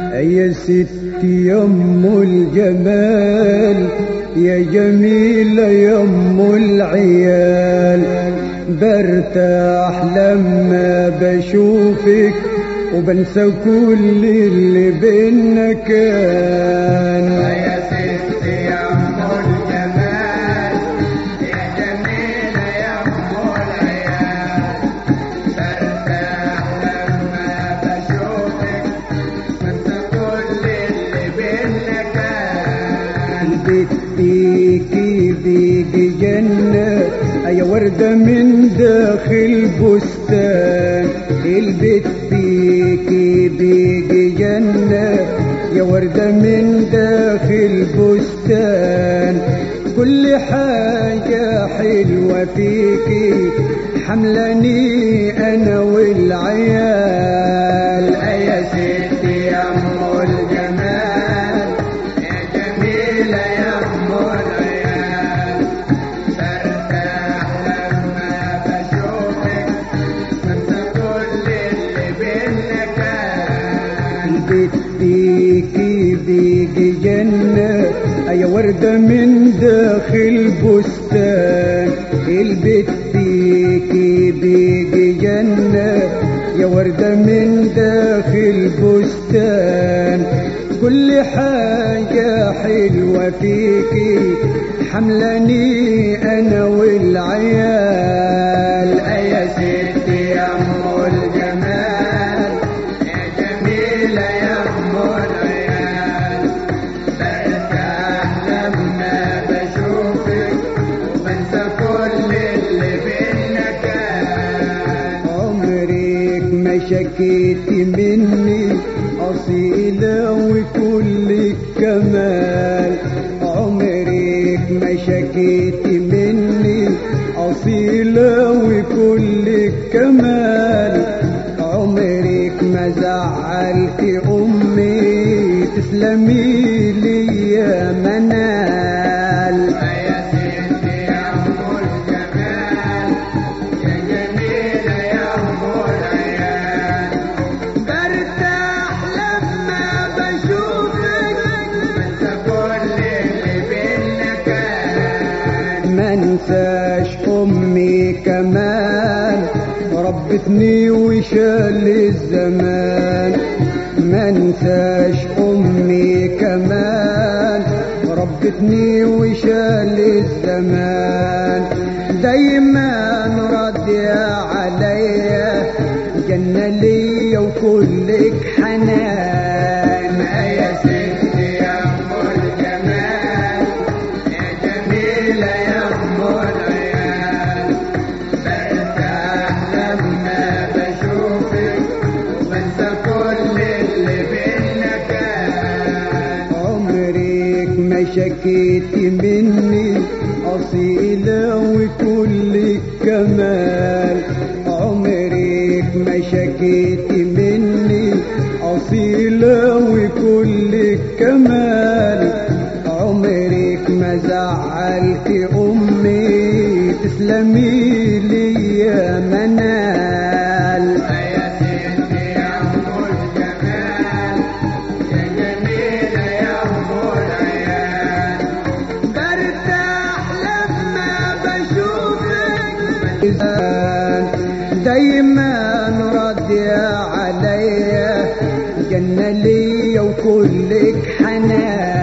يا ستي يا ام الجمال يا جميلة يا ام العيال برتاح لما بشوفك وبنسى كل اللي بينا كان يا ستي يا ام الجمال يا جميلة يا ام العيال برتاح لما بشوفك بنسى كل اللي بينا كان البيت فيكي بيجي جنة يا وردة من داخل بستان البيت فيكي بيجي جنة يا وردة من داخل بستان كل حاجة حلوة فيكي حملاني أنا والعيال يا ستي يا ام الجمال يا جميلة يا ام العيال برتاح لما بشوفك بنسى كل اللي بينا كان البيت فيكي بيجي جنة يا وردة من داخل بستان البيت فيكي بيجي جنة يا وردة من داخل بستان كل حاجة حلوة فيكي حملاني أنا والعيال يا ستي يا ام الجمال يا جميلة يا ام العيال برتاح لما بشوفك وبنسى كل اللي بينا كان عمرك ما شكيتي مني أصيلة وكل كمال عمرك ما شكيتي مني أصيلة وكل كمال عمرك ما زعلت أمي تسلمي لي يا منال يا ستي يا ام الجمال يا جميلة يا ام العيال برتاح لما بشوفك بنسى كل اللي بينا كان ما انساش امي كمان ربتني وشال الزمان ما انساش امي كمان ربتني وشال الزمان دايما راضية عليا جنة ليا وكلك حنان يا ستي يا ام الجمال يا جميلة يا ام العيال برتاح لما بشوفك وبنسى كل اللي بينا كان عمرك ما شكيتي مني أصيلة وكل كمال عمرك ما شكيتي مني أصيلة وكل كمال عمرك ما زعلت أمي تسلمي لي يا منال يا ستي يا ام الجمال يا جميلة يا ام العيال برتاح لما بشوفك دايما راضية عليا جنة ليا وكلك حنان